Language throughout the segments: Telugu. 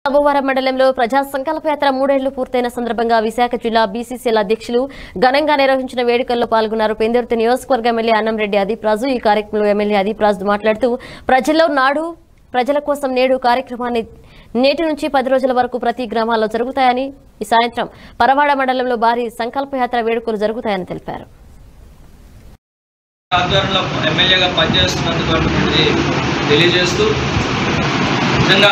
అబోవరం మండలంలో ప్రజా సంకల్ప యాత్ర మూడేళ్లు పూర్తయిన సందర్భంగా విశాఖ జిల్లా బీసీసీల అధ్యక్షులు ఘనంగా నిర్వహించిన వేడుకల్లో పాల్గొన్నారు పెందుర్తి నియోజకవర్గ ఎమ్మెల్యే అన్నంరెడ్డి అదీప్ రాజు ఈ కార్యక్రమంలో ఎమ్మెల్యే అదీప్ రాజు మాట్లాడుతూ ప్రజల్లో నాడు ప్రజల కోసం నేడు కార్యక్రమాన్ని నేటి నుంచి పది రోజుల వరకు ప్రతి గ్రామాల్లో జరుగుతాయని ఈ సాయంత్రం పరవాడ మండలంలో భారీ సంకల్ప యాత్ర వేడుకలు జరుగుతాయని తెలిపారు ఆధ్వర్యంలో ఎమ్మెల్యేగా పనిచేస్తున్నందుకు అనేటువంటిది తెలియజేస్తూ నిజంగా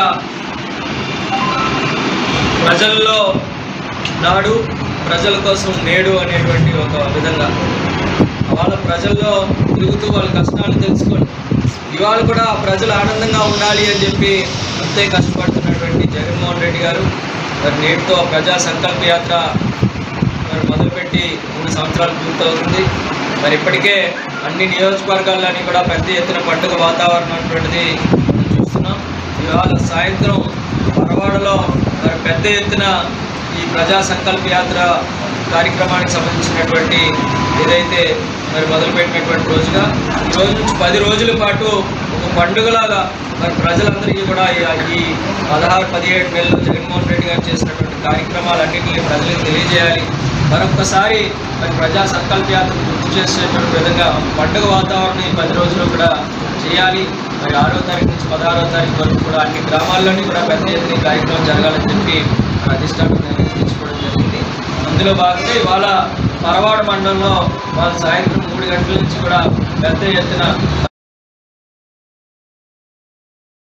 ప్రజల్లో నాడు ప్రజల కోసం నేడు అనేటువంటి ఒక విధంగా వాళ్ళ ప్రజల్లో తిరుగుతూ వాళ్ళ కష్టాలు తెలుసుకొని ఇవాళ కూడా ప్రజలు ఆనందంగా ఉండాలి అని చెప్పి అంతే కష్టపడుతున్నటువంటి జగన్మోహన్ రెడ్డి గారు మరి నేటితో ప్రజా సంకల్ప యాత్ర మరి మొదలుపెట్టి మూడు సంవత్సరాలు పూర్తవుతుంది మరి ఇప్పటికే అన్ని నియోజకవర్గాల్లోని కూడా పెద్ద ఎత్తున పండుగ వాతావరణం అటువంటిది మనం చూస్తున్నాం ఇవాళ సాయంత్రం పరవాడలో మరి పెద్ద ఎత్తున ఈ ప్రజా సంకల్ప యాత్ర కార్యక్రమానికి సంబంధించినటువంటి ఏదైతే మరి మొదలుపెట్టినటువంటి రోజుగా ఈ రోజు నుంచి పది రోజుల పాటు ఒక పండుగలాగా మరి ప్రజలందరికీ కూడా ఈ- ఈ పదహారు పదిహేడు నెలల్లో జగన్మోహన్ రెడ్డి గారు చేసినటువంటి కార్యక్రమాలన్నింటినీ ప్రజలకు తెలియజేయాలి మరొకసారి మరి ప్రజా సంకల్ప యాత్ర గుర్తు చేసేటువంటి విధంగా పండుగ వాతావరణం ఈ పది రోజులు కూడా చేయాలి మరి ఆరో తారీఖు నుంచి పదహారో తారీఖు వరకు కూడా అన్ని గ్రామాల్లోని కూడా పెద్ద ఎత్తున ఈ కార్యక్రమం జరగాలని చెప్పి మన అధిష్టానం నిర్ణయించుకోవడం జరిగింది అందులో భాగంగా ఇవాళ పరవాడ మండలంలో వాళ్ళు సాయంత్రం మూడు గంటల నుంచి కూడా పెద్ద ఎత్తున